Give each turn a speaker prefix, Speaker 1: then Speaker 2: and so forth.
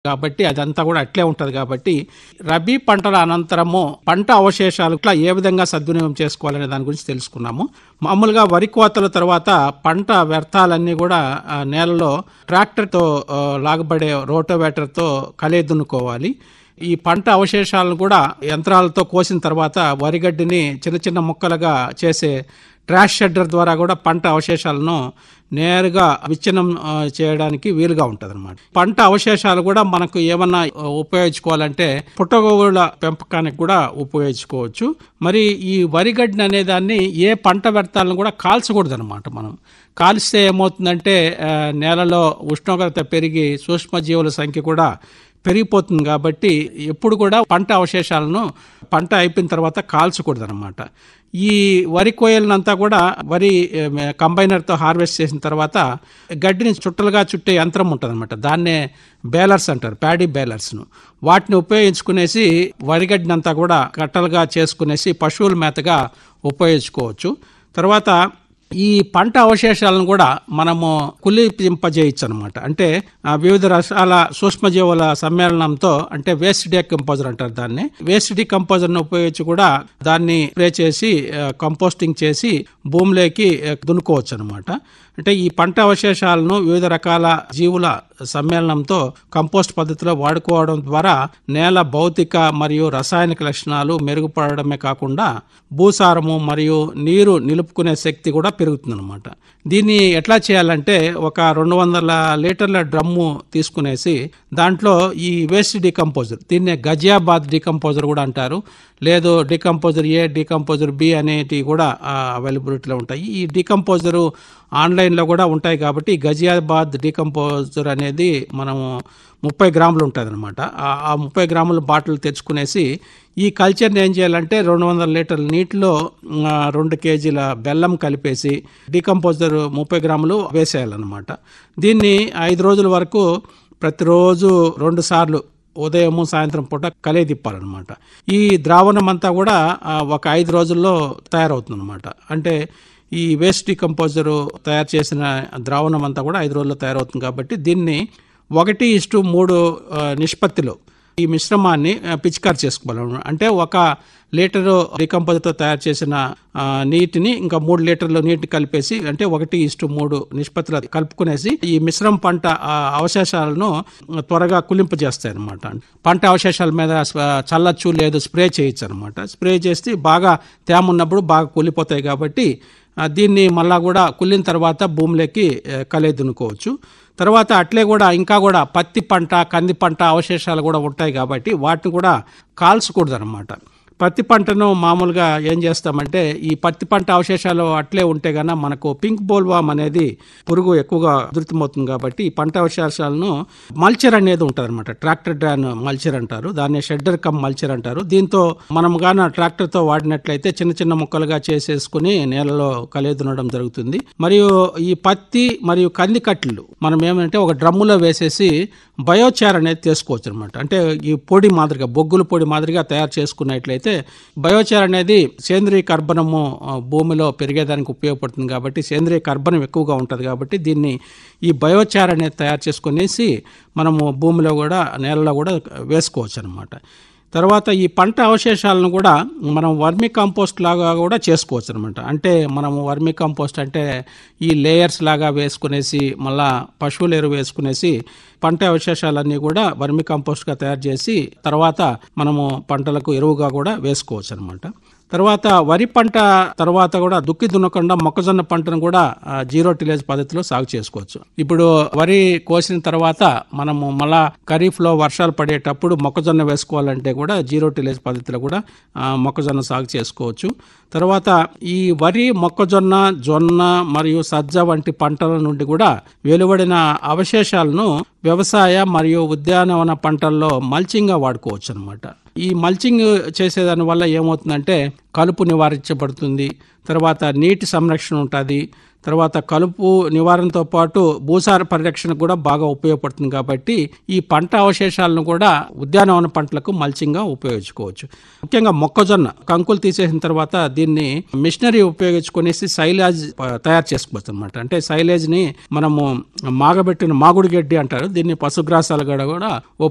Speaker 1: కాబట్టి అదంతా కూడా అట్లే ఉంటది కాబట్టి రబీ పంటల అనంతరము పంట అవశేషాలు ఇట్లా ఏ విధంగా సద్వినియోగం చేసుకోవాలనే దాని గురించి తెలుసుకున్నాము మామూలుగా వరి కోతల తర్వాత పంట వ్యర్థాలన్నీ కూడా ఆ, నేలలో ట్రాక్టర్తో ఆ, లాగబడే రోటోవేటర్తో కలే దున్నుకోవాలి ఈ పంట అవశేషాలను కూడా యంత్రాలతో కోసిన తర్వాత వరిగడ్డిని చిన్న చిన్న ముక్కలుగా చేసే ట్రాష్ షెడ్డర్ ద్వారా కూడా పంట అవశేషాలను నేరుగా విచ్ఛిన్నం ఆ, చేయడానికి వీలుగా ఉంటుంది అనమాట పంట అవశేషాలు కూడా మనకు ఏమన్నా ఆ, ఉపయోగించుకోవాలంటే పుట్టగోగుల పెంపకానికి కూడా ఉపయోగించుకోవచ్చు మరి ఈ వరిగడ్డిని అనే దాన్ని ఏ పంట వ్యర్థాలను కూడా కాల్చకూడదు అనమాట మనం కాల్స్తే ఏమవుతుందంటే ఆ, నేలలో ఉష్ణోగ్రత పెరిగి సూక్ష్మజీవుల సంఖ్య కూడా పెరిగిపోతుంది కాబట్టి ఎప్పుడు కూడా పంట అవశేషాలను పంట అయిపోయిన తర్వాత కాల్చకూడదు అనమాట ఈ వరి కోయలనంతా కూడా వరి ఏం, కంబైనర్తో హార్వెస్ట్ చేసిన తర్వాత గడ్డిని చుట్టలుగా చుట్టే యంత్రం ఉంటుంది అనమాట దాన్నే బేలర్స్ అంటారు ప్యాడీ బేలర్స్ను వాటిని ఉపయోగించుకునేసి వరిగడ్డిని అంతా కూడా కట్టలుగా చేసుకునేసి పశువుల మేతగా ఉపయోగించుకోవచ్చు తర్వాత ఈ పంట అవశేషాలను కూడా మనము కులింపజేయచ్చు అనమాట అంటే ఆ, వివిధ రసాల సూక్ష్మజీవుల సమ్మేళనంతో అంటే వేస్ట్ డీకంపోజర్ అంటారు దాన్ని వేస్ట్ డీకంపోజర్ ను ఉపయోగించి కూడా దాన్ని స్ప్రే చేసి ఆ, కంపోస్టింగ్ చేసి భూమిలోకి ఆ, దున్నుకోవచ్చు అనమాట అంటే ఈ పంట అవశేషాలను వివిధ రకాల జీవుల సమ్మేళనంతో కంపోస్ట్ పద్ధతిలో వాడుకోవడం ద్వారా నేల భౌతిక మరియు రసాయనిక లక్షణాలు మెరుగుపడడమే కాకుండా భూసారము మరియు నీరు నిలుపుకునే శక్తి కూడా పెరుగుతుందన్నమాట దీన్ని ఎట్లా చేయాలంటే ఒక రెండు వందల లీటర్ల డ్రమ్ము తీసుకునేసి దాంట్లో ఈ వేస్ట్ డికంపోజర్ దీన్నే గజియాబాద్ డికంపోజర్ కూడా అంటారు లేదు డికంపోజర్ ఏ డికంపోజర్ బి అనేటివి కూడా అవైలబిలిటీలో ఉంటాయి ఈ డికంపోజరు ఆన్లైన్లో కూడా ఉంటాయి కాబట్టి గజియాబాద్ డికంపోజర్ అనేది మనము ముప్పై గ్రాములు ఉంటుంది అనమాట ఆ ముప్పై గ్రాముల బాటిల్ తెచ్చుకునేసి ఈ కల్చర్ని ఏం చేయాలంటే రెండు వందల లీటర్ల నీటిలో ఆ, రెండు కేజీల బెల్లం కలిపేసి డికంపోజర్ ముప్పై గ్రాములు వేసేయాలన్నమాట దీన్ని ఐదు రోజుల వరకు ప్రతిరోజు రెండు సార్లు ఉదయము సాయంత్రం పూట కలే తిప్పాలన్నమాట ఈ ద్రావణం అంతా కూడా ఆ, ఒక ఐదు రోజుల్లో తయారవుతుందన్నమాట అంటే ఈ వేస్ట్ డికంపోజర్ తయారు చేసిన ద్రావణం అంతా కూడా ఐదు రోజుల్లో తయారవుతుంది కాబట్టి దీన్ని ఒకటి ఇష్టు మూడు ఆ, నిష్పత్తిలో ఈ మిశ్రమాన్ని ఆ, పిచికారి చేసుకోవాలి అంటే ఒక లీటరు డికంపోజర్తో తయారు చేసిన ఆ, నీటిని ఇంకా మూడు లీటర్లు నీటి కలిపేసి అంటే ఒకటి ఇష్టు మూడు నిష్పత్తిలో కలుపుకునేసి ఈ మిశ్రమ పంట ఆ, అవశేషాలను త్వరగా కులింపజేస్తాయి అనమాట పంట అవశేషాల మీద స్వ- చల్లచ్చు లేదు స్ప్రే చేయొచ్చు అనమాట స్ప్రే చేస్తే బాగా తేమ ఉన్నప్పుడు బాగా కూలిపోతాయి కాబట్టి ఆ, దీన్ని మళ్ళా కూడా కుళ్ళిన తర్వాత భూమిలోకి ఆ, కలే దున్నుకోవచ్చు తర్వాత అట్లే కూడా ఇంకా కూడా పత్తి పంట కంది పంట అవశేషాలు కూడా ఉంటాయి కాబట్టి వాటిని కూడా కాల్చకూడదు అనమాట పత్తి పంటను మామూలుగా ఏం చేస్తామంటే ఈ పత్తి పంట అవశేషాలు అట్లే ఉంటే గన మనకు పింక్ బోల్వామ్ అనేది పురుగు ఎక్కువగా ఉధృతమవుతుంది కాబట్టి ఈ పంట అవశేషాలను మల్చర్ అనేది ఉంటుంది అనమాట ట్రాక్టర్ డ్రాన్ మల్చర్ అంటారు దాన్ని షెడ్డర్ కమ్ మల్చర్ అంటారు దీంతో మనం గాన ట్రాక్టర్తో వాడినట్లయితే చిన్న చిన్న ముక్కలుగా చేసేసుకుని నేలలో కలిదునడం జరుగుతుంది మరియు ఈ పత్తి మరియు కంది కట్టెలు మనం ఏమంటే ఒక డ్రమ్ములో వేసేసి బయోచార్ అనేది తీసుకోవచ్చు అనమాట అంటే ఈ పొడి మాదిరిగా బొగ్గుల పొడి మాదిరిగా తయారు చేసుకున్నట్లయితే బయోచార్ అనేది సేంద్రియ కర్బనము ఆ, భూమిలో పెరిగేదానికి ఉపయోగపడుతుంది కాబట్టి సేంద్రియ కర్బనం ఎక్కువగా ఉంటుంది కాబట్టి దీన్ని ఈ బయోచార్ అనేది తయారు చేసుకునేసి మనము భూమిలో కూడా నేలలో కూడా వేసుకోవచ్చు అనమాట తర్వాత ఈ పంట అవశేషాలను కూడా మనం వర్మి కంపోస్ట్ లాగా కూడా చేసుకోవచ్చు అనమాట అంటే మనము వర్మి కంపోస్ట్ అంటే ఈ లేయర్స్ లాగా వేసుకునేసి మళ్ళా పశువుల ఎరువు వేసుకునేసి పంట అవశేషాలన్నీ కూడా వర్మి కంపోస్ట్గా తయారు చేసి తర్వాత మనము పంటలకు ఎరువుగా కూడా వేసుకోవచ్చు అనమాట తర్వాత వరి పంట తర్వాత కూడా దుక్కి దున్నకుండా మొక్కజొన్న పంటను కూడా ఆ, జీరో టిలేజ్ పద్ధతిలో సాగు చేసుకోవచ్చు ఇప్పుడు వరి కోసిన తర్వాత మనము మళ్ళా ఖరీఫ్ లో వర్షాలు పడేటప్పుడు మొక్కజొన్న వేసుకోవాలంటే కూడా జీరో టిలేజ్ పద్ధతిలో కూడా ఆ, మొక్కజొన్న సాగు చేసుకోవచ్చు తర్వాత ఈ వరి మొక్కజొన్న జొన్న మరియు సజ్జ వంటి పంటల నుండి కూడా వెలువడిన అవశేషాలను వ్యవసాయ మరియు ఉద్యానవన పంటల్లో మల్చింగ్గా వాడుకోవచ్చు అనమాట ఈ మల్చింగ్ చేసేదాని వల్ల ఏమవుతుందంటే కలుపు నివారించబడుతుంది తర్వాత నీటి సంరక్షణ ఉంటుంది తర్వాత కలుపు నివారణతో పాటు భూసార పరిరక్షణ కూడా బాగా ఉపయోగపడుతుంది కాబట్టి ఈ పంట అవశేషాలను కూడా ఉద్యానవన పంటలకు మల్చింగ్గా ఉపయోగించుకోవచ్చు ముఖ్యంగా మొక్కజొన్న కంకులు తీసేసిన తర్వాత దీన్ని మిషనరీ ఉపయోగించుకునేసి సైలేజ్ తయారు చేసుకోవచ్చు అనమాట అంటే సైలేజ్ ని మనము మాగబెట్టిన మాగుడు గడ్డి అంటారు దీన్ని పశుగ్రాసాలుగా కూడా